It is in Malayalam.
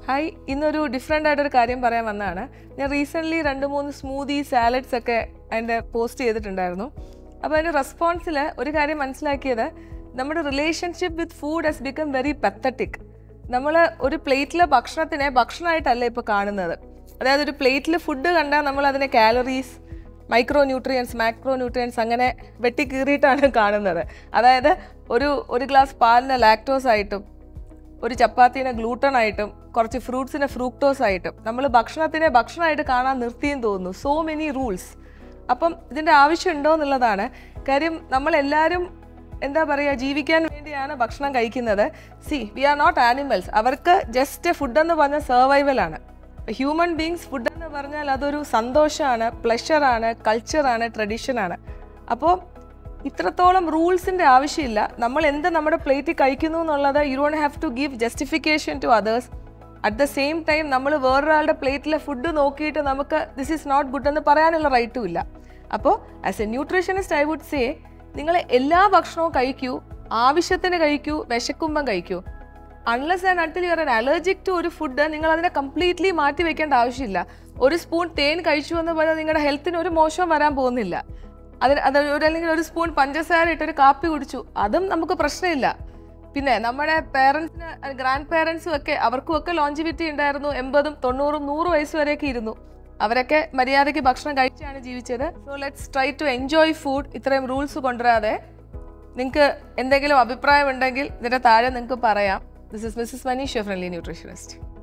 ഹായ് ഇന്നൊരു ഡിഫറെൻ്റ് ആയിട്ടൊരു കാര്യം പറയാൻ വന്നതാണ് ഞാൻ റീസെൻ്റ്ലി രണ്ട് മൂന്ന് സ്മൂതി സാലഡ്സ് ഒക്കെ അതിൻ്റെ പോസ്റ്റ് ചെയ്തിട്ടുണ്ടായിരുന്നു അപ്പോൾ അതിൻ്റെ റെസ്പോൺസിൽ ഒരു കാര്യം മനസ്സിലാക്കിയത് നമ്മുടെ relationship with food has become very pathetic നമ്മൾ ഒരു പ്ലേറ്റിലെ ഭക്ഷണത്തിനെ ഭക്ഷണമായിട്ടല്ല ഇപ്പോൾ കാണുന്നത് അതായത് ഒരു പ്ലേറ്റിൽ ഫുഡ് കണ്ടാൽ നമ്മൾ അതിനെ calories micronutrients macronutrients അങ്ങനെ വെട്ടിക്കീറിയിട്ടാണ് കാണുന്നത് അതായത് ഒരു ഒരു ഗ്ലാസ് പാലിന് ലാക്ടോസ് ആയിട്ടും ഒരു ചപ്പാത്തിനെ ഗ്ലൂട്ടൺ ആയിട്ടും കുറച്ച് ഫ്രൂട്ട്സിനെ ഫ്രൂക്ടോസ് ആയിട്ടും നമ്മൾ ഭക്ഷണത്തിനെ ഭക്ഷണമായിട്ട് കാണാൻ നിർത്തിയെന്ന് തോന്നുന്നു സോ മെനി റൂൾസ് അപ്പം ഇതിൻ്റെ ആവശ്യമുണ്ടോ എന്നുള്ളതാണ് കാര്യം നമ്മളെല്ലാവരും എന്താ പറയുക ജീവിക്കാൻ വേണ്ടിയാണ് ഭക്ഷണം കഴിക്കുന്നത് see we are not animals അവർക്ക് ജസ്റ്റ് ഫുഡ് എന്ന് പറഞ്ഞ സർവൈവലാണ് ഹ്യൂമൻ ബീങ്സ് ഫുഡ് എന്ന് പറഞ്ഞാൽ അതൊരു സന്തോഷമാണ് പ്ലഷറാണ് കൾച്ചറാണ് ട്രഡീഷനാണ് അപ്പോൾ ഇത്രത്തോളം റൂൾസിൻ്റെ ആവശ്യമില്ല നമ്മൾ എന്ത് നമ്മുടെ പ്ലേറ്റിൽ കഴിക്കുന്നു എന്നുള്ളത് you don't have to give justification to others at the same time നമ്മൾ വേറൊരാളുടെ പ്ലേറ്റിലെ ഫുഡ് നോക്കിയിട്ട് നമുക്ക് ദിസ് ഈസ് നോട്ട് ഗുഡ് എന്ന് പറയാനുള്ള റൈറ്റും ഇല്ല അപ്പോൾ as a nutritionist I would say നിങ്ങൾ എല്ലാ ഭക്ഷണവും കഴിക്കൂ ആവശ്യത്തിന് കഴിക്കൂ വിശക്കുമ്പം കഴിക്കൂ unless and until you are an allergic to ഒരു ഫുഡ് നിങ്ങൾ അതിനെ കംപ്ലീറ്റ്ലി മാറ്റി വെക്കേണ്ട ആവശ്യമില്ല ഒരു സ്പൂൺ തേൻ കഴിച്ചു എന്ന് പറഞ്ഞാൽ നിങ്ങളുടെ ഹെൽത്തിന് ഒരു മോശം വരാൻ പോകുന്നില്ല അതിന് അത് ഒരു അല്ലെങ്കിൽ ഒരു സ്പൂൺ പഞ്ചസാര ഇട്ടൊരു കാപ്പി കുടിച്ചു അതും നമുക്ക് പ്രശ്നമില്ല പിന്നെ നമ്മുടെ പേരൻസിന് ഗ്രാൻഡ് പേരൻസും ഒക്കെ അവർക്കും ഒക്കെ ലോഞ്ചിവിറ്റി ഉണ്ടായിരുന്നു എൺപതും തൊണ്ണൂറും നൂറ് വയസ്സ് വരെയൊക്കെ ഇരുന്നു അവരൊക്കെ മര്യാദയ്ക്ക് ഭക്ഷണം കഴിച്ചാണ് ജീവിച്ചത് so let's try to enjoy food ഇത്രയും റൂൾസ് കൊണ്ടുവരാതെ നിങ്ങൾക്ക് എന്തെങ്കിലും അഭിപ്രായം ഉണ്ടെങ്കിൽ ഇതിൻ്റെ താഴെ നിങ്ങൾക്ക് പറയാം this is Mrs Manish friendly nutritionist